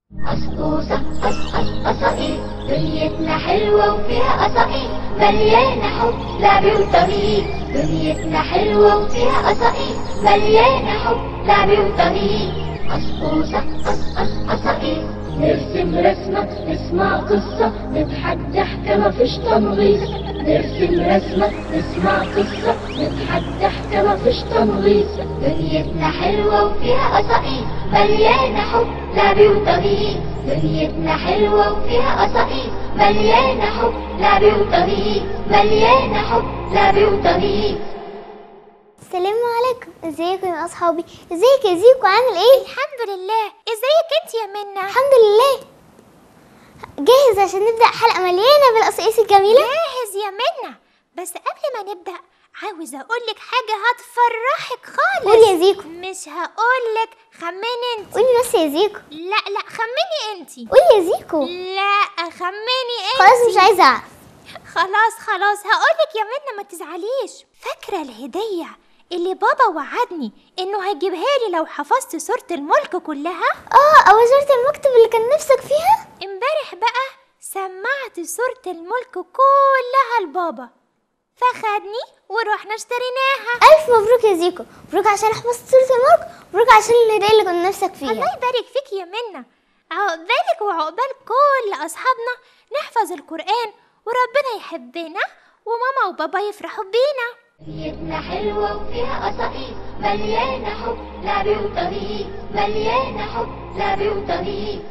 قصقوصة قصقص قصائد دنيتنا حلوة وفيها قصائد مليانة حب لعب وطريق دنيتنا حلوة وفيها قصائد مليانة حب لعب وطريق قصقوصة قصقص قصائد نرسم رسمة نسمع قصة نضحك ضحكة مفيش تنغيص نرسم رسمة نسمع قصة نضحك ضحكة مفيش تنغيص دنيتنا حلوة وفيها قصائد مليانة حب لعب وطريق دنيتنا حلوة وفيها قصائد مليانة حب لعب وطريق مليانة حب لعب وطريق السلام عليكم ازيكم يا اصحابي ازيك يا زيكو عامل ايه الحمد لله ازيك انت يا منى الحمد لله جاهز عشان نبدا حلقه مليانه بالقصايص الجميله جاهز يا منى بس قبل ما نبدا عاوزه اقولك حاجه هتفرحك خالص قولي يا زيكو مش هقولك خمني انت قولي بس يا زيكو لا لا خمني انت قولي يا زيكو لا خمني انت خلاص مش عايزه اعرف خلاص خلاص هقولك يا منى ما تزعليش فاكره الهديه اللي بابا وعدني انه هيجيبها لي لو حفظت سوره الملك كلها اه او زرت المكتب اللي كان نفسك فيها امبارح بقى سمعت سورة الملك كلها لبابا فخدني ورحنا اشتريناها الف مبروك يا زيكو مبروك عشان حفظت سوره الملك مبروك عشان الهديه اللي كنت نفسك فيها الله يبارك فيك يا منى عقبالك وعقبال كل أصحابنا نحفظ القرآن وربنا يحبنا وماما وبابا يفرحوا بينا دنيتنا حلوة وفيها قصائد مليانة حب لعب وطريق مليانة حب لعب وطريق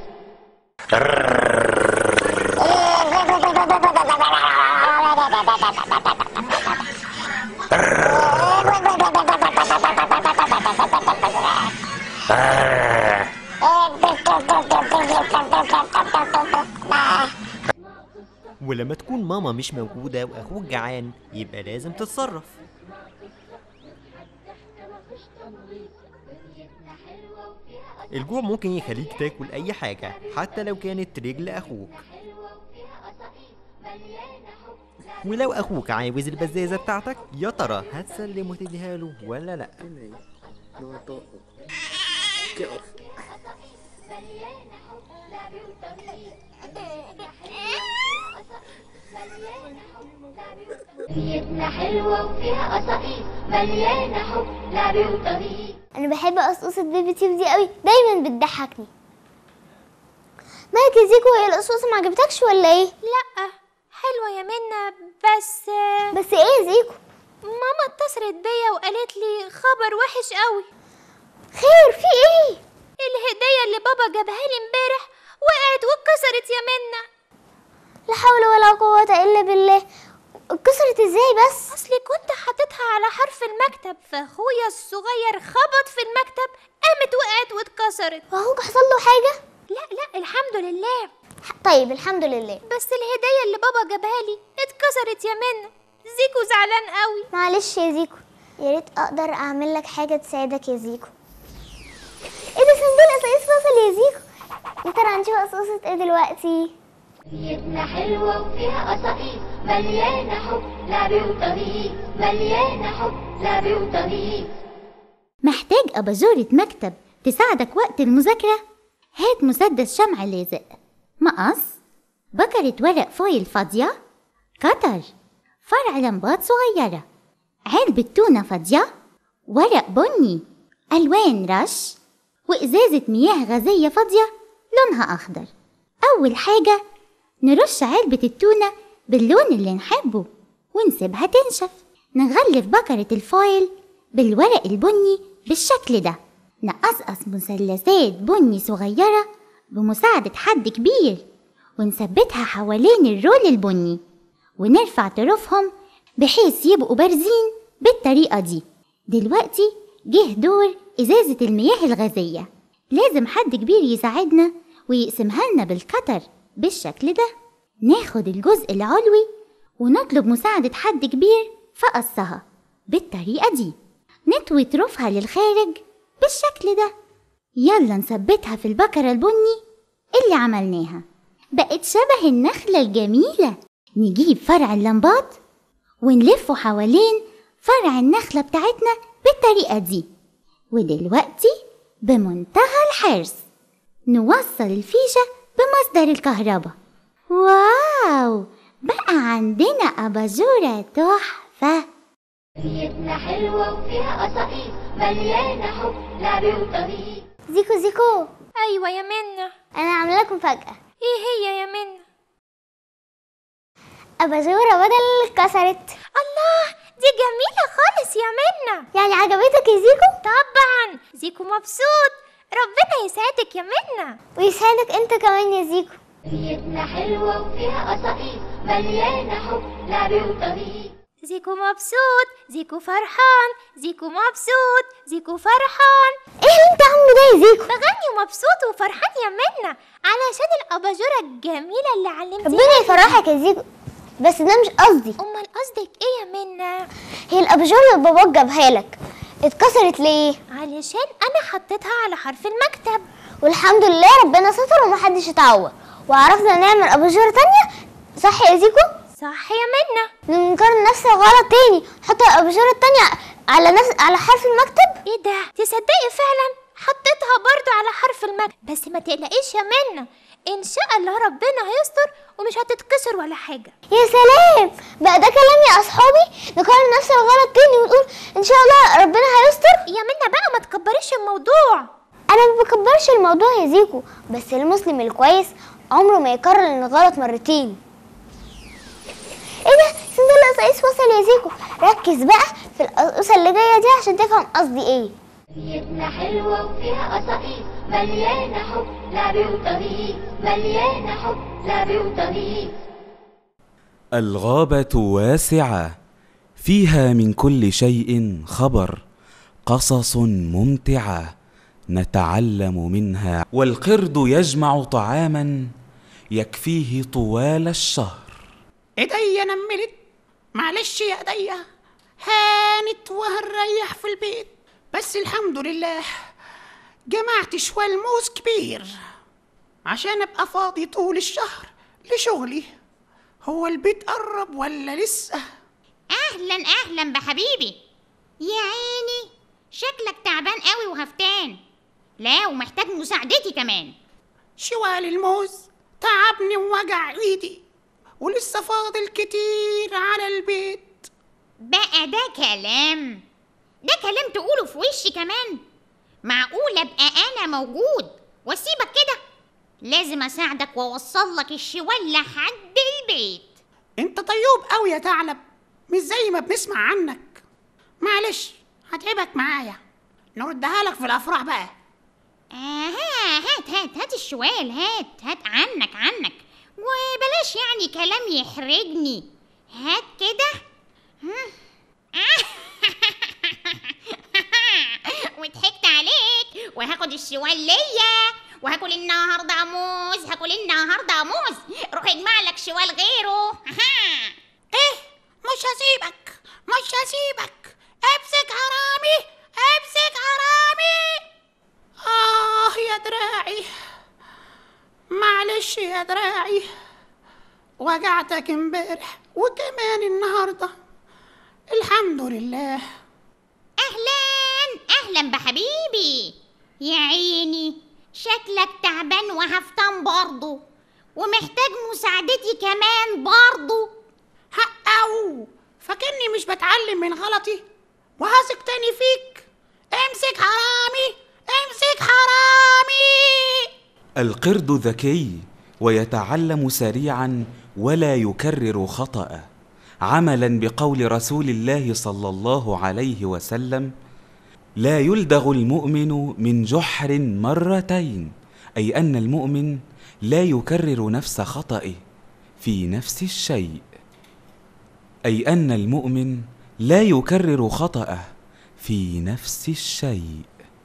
ولما تكون ماما مش موجودة وأخوك جعان يبقى لازم تتصرف الجوع ممكن يخليك تاكل أي حاجة حتى لو كانت رجل أخوك ولو أخوك عاوز البزازة بتاعتك يا ترى هتسلم وتديها له ولا لأ دنيتنا حلوة وفيها قصائد مليانة حب لعب وطريق انا بحب قصقصه بيبي تيب دي قوي دايما بتضحكني مالك يا زيكو هي القصوصه ما عجبتكش ولا ايه لا حلوة يا منى بس بس ايه يا زيكو ماما اتصلت بيا وقالت لي خبر وحش قوي خير في ايه الهدية اللي بابا جابها لي امبارح وقعت واتكسرت يا منى لا حول ولا قوه الا بالله اتكسرت ازاي بس اصلي كنت حاططها على حرف المكتب فاخويا الصغير خبط في المكتب قامت وقعت واتكسرت واخوك حصل له حاجه لا لا الحمد لله طيب الحمد لله بس الهدية اللي بابا جابها لي اتكسرت يا منى زيكو زعلان قوي معلش يا زيكو يا ريت اقدر اعمل لك حاجه تساعدك يا زيكو ايه ده صندوق قصايص فصل يا زيكو يا ترى هنشوف قصاصة ايه دلوقتي دنيتنا حلوة وفيها قصائد مليانة حب لعب وطريق مليانة حب لعب وطريق محتاج أباجورة مكتب تساعدك وقت المذاكرة؟ هات مسدس شمع لازق مقص بكرة ورق فويل فاضية قطر فرع لمبات صغيرة علبة تونة فاضية ورق بني ألوان رش وإزازة مياه غازية فاضية لونها أخضر أول حاجة نرش علبة التونة باللون اللي نحبه ونسيبها تنشف نغلف بكرة الفويل بالورق البني بالشكل ده نقصقص مثلثات بني صغيرة بمساعدة حد كبير ونثبتها حوالين الرول البني ونرفع طرفهم بحيث يبقوا بارزين بالطريقة دي دلوقتي جه دور إزازة المياه الغازية لازم حد كبير يساعدنا ويقسمها لنا بالقطر بالشكل ده ناخد الجزء العلوي ونطلب مساعدة حد كبير في قصها بالطريقة دي نطوي طرفها للخارج بالشكل ده يلا نثبتها في البكرة البني اللي عملناها بقت شبه النخلة الجميلة نجيب فرع اللمبات ونلفه حوالين فرع النخلة بتاعتنا بالطريقة دي ودلوقتي بمنتهى الحرص نوصل الفيشة بمصدر الكهرباء واو بقى عندنا أباجورة تحفة دنيتنا حلوة وفيها قصائد مليانة حب لعب وطريق زيكو زيكو ايوه يا منى انا عامله لك مفاجاه ايه هي يا منى اباجوره بدل اللي اتكسرت الله دي جميلة خالص يا منى يعني عجبتك يا زيكو طبعا زيكو مبسوط ربنا يسعدك يا منى ويسعدك انت كمان يا زيكو دنيتنا حلوة وفيها قصائد مليانة حب لعب وطريق زيكو مبسوط زيكو فرحان زيكو مبسوط زيكو فرحان ايه اللي انت عامله ده يا زيكو بغني ومبسوط وفرحان يا منى علشان الأباجورة الجميلة اللي علمتيها ربنا يفرحك يا زيكو بس ده مش قصدي أمال قصدك إيه يا منى؟ هي الاباجوره اللي باباك جابها لك اتكسرت ليه علشان أنا حطيتها على حرف المكتب والحمد لله ربنا ستر ومحدش اتعور وعرفنا نعمل اباجوره تانية صح يا زيكو صح يا منى ننكر نفس الغلط تاني حط الاباجوره التانية على نفس على حرف المكتب إيه ده؟ تصدقي فعلا حطيتها برضو على حرف المكتب بس ما تقلقيش يا منى إن شاء الله ربنا هيستر ومش هتتكسر ولا حاجة يا سلام بقى ده كلام يا اصحابي نكرر نفس الغلط تاني ونقول ان شاء الله ربنا هيستر يا منى بقى ما تكبريش الموضوع انا ما بكبرش الموضوع يا زيكو بس المسلم الكويس عمره ما يكرر الغلط مرتين ايه ده سندل قصايص وصل يا زيكو ركز بقى في القصه اللي جايه دي عشان تفهم قصدي ايه دنيتنا حلوة وفيها قصائد مليانة حب لعب وطريق مليانة حب لعب وطريق الغابة واسعة فيها من كل شيء خبر قصص ممتعة نتعلم منها والقرد يجمع طعاما يكفيه طوال الشهر ايديا نملت معلش يا ايديا هانت وهنريح في البيت بس الحمد لله جمعت شوال موز كبير عشان ابقى فاضي طول الشهر لشغلي هو البيت قرب ولا لسه اهلا اهلا بحبيبي يا عيني شكلك تعبان قوي وهفتان لا ومحتاج مساعدتي كمان شوال الموز تعبني ووجع ايدي ولسه فاضل كتير على البيت بقى ده كلام ده كلام تقوله في وشي كمان معقول ابقى انا موجود واسيبك كده لازم اساعدك واوصل لك الشوال لحد البيت انت طيوب قوي يا ثعلب مش زي ما بنسمع عنك معلش هتعبك معايا نردها لك في الافراح بقى آها هات هات هات الشوال هات هات عنك عنك وبلاش يعني كلام يحرجني هات كده هم. وضحكت عليك وهاخد الشوال ليا وهاكل النهارده موز هاكل النهارده موز روح اجمع لك شوال غيره ايه مش هسيبك مش هسيبك امسك حرامي امسك حرامي اه يا دراعي معلش يا دراعي وجعتك امبارح وكمان النهارده الحمد لله اهلا اهلا بحبيبي يا عيني شكلك تعبان وهفتان برضه ومحتاج مساعدتي كمان برضه حقه فاكرني مش بتعلم من غلطي وهثق تاني فيك امسك حرامي امسك حرامي القرد ذكي ويتعلم سريعا ولا يكرر خطأ عملا بقول رسول الله صلى الله عليه وسلم لا يلدغ المؤمن من جحر مرتين اي ان المؤمن لا يكرر نفس خطئه في نفس الشيء اي ان المؤمن لا يكرر خطأه في نفس الشيء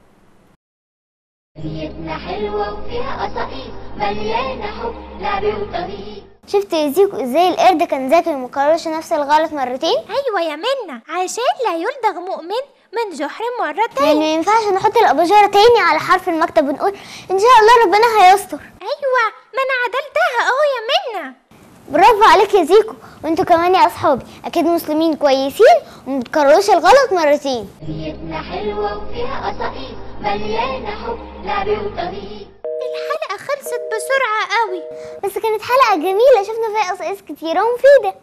دنيتنا حلوة وفيها قصائد مليانة حب لعب وطريق شفت يا زيكو ازاي القرد كان ذكي ومكررش نفس الغلط مرتين أيوة يا منى عشان لا يلدغ مؤمن من جحر يعني مرتين ما ينفعش نحط الاباجوره تاني على حرف المكتب ونقول ان شاء الله ربنا هيستر أيوة ما أنا عدلتها أهو يا منى برافو عليك يا زيكو وانتوا كمان يا اصحابي اكيد مسلمين كويسين وما بتكرروش الغلط مرتين دنيتنا حلوة وفيها قصائد مليانة حب لعب وطريق الحلقة خلصت بسرعة قوي بس كانت حلقة جميلة شفنا فيها قصص كتيرة ومفيدة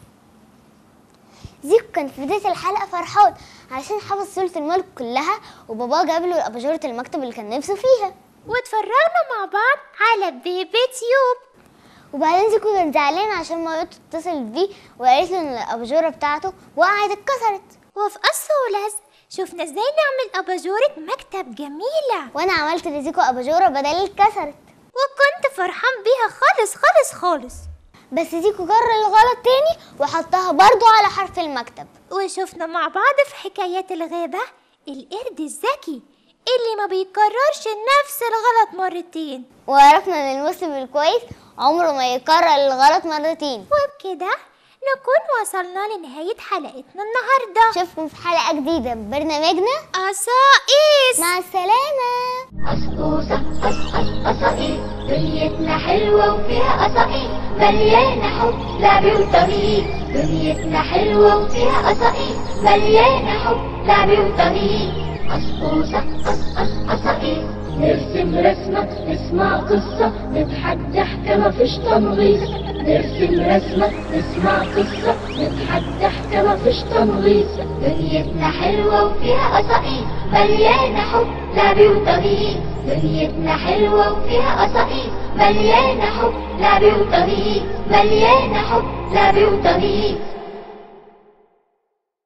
زيكو كان في بداية الحلقة فرحان عشان حفظ سورة الملك كلها وباباه جاب له أباجورة المكتب اللي كان نفسه فيها واتفرجنا مع بعض على بيبي تيوب وبعدين زيكو كان زعلان عشان مامته اتصلت بيه وقالت له ان الأباجورة بتاعته وقعت اتكسرت وفي قص ولزق شفنا ازاي نعمل أباجورة مكتب جميلة وأنا عملت لزيكو أباجورة بدل اللي اتكسرت وكنت فرحان بيها خالص خالص خالص بس زيكو جرى الغلط تاني وحطها برضو على حرف المكتب وشفنا مع بعض في حكايات الغابة القرد الذكي اللي ما بيكررش نفس الغلط مرتين وعرفنا ان المسلم الكويس عمره ما يكرر الغلط مرتين وبكده نكون وصلنا لنهاية حلقتنا النهاردة اشوفكم في حلقة جديدة ببرنامجنا قصائص مع السلامة قصقوصة قصقص قصائص دنيتنا حلوة وفيها قصائص مليانة حب لعب وطريق دنيتنا حلوة وفيها قصائص مليانة حب لعب وطريق قصقوصة قصقص قصائص نرسم رسمة نسمع قصة نضحك ضحكة مفيش تنغيص نرسم رسمة نسمع قصة نضحك ضحكة مفيش تنغيص دنيتنا حلوة وفيها قصائص مليانة حب لعب وطريق دنيتنا حلوة وفيها قصائص مليانة حب لعب وطريق مليانة حب لعب وطريق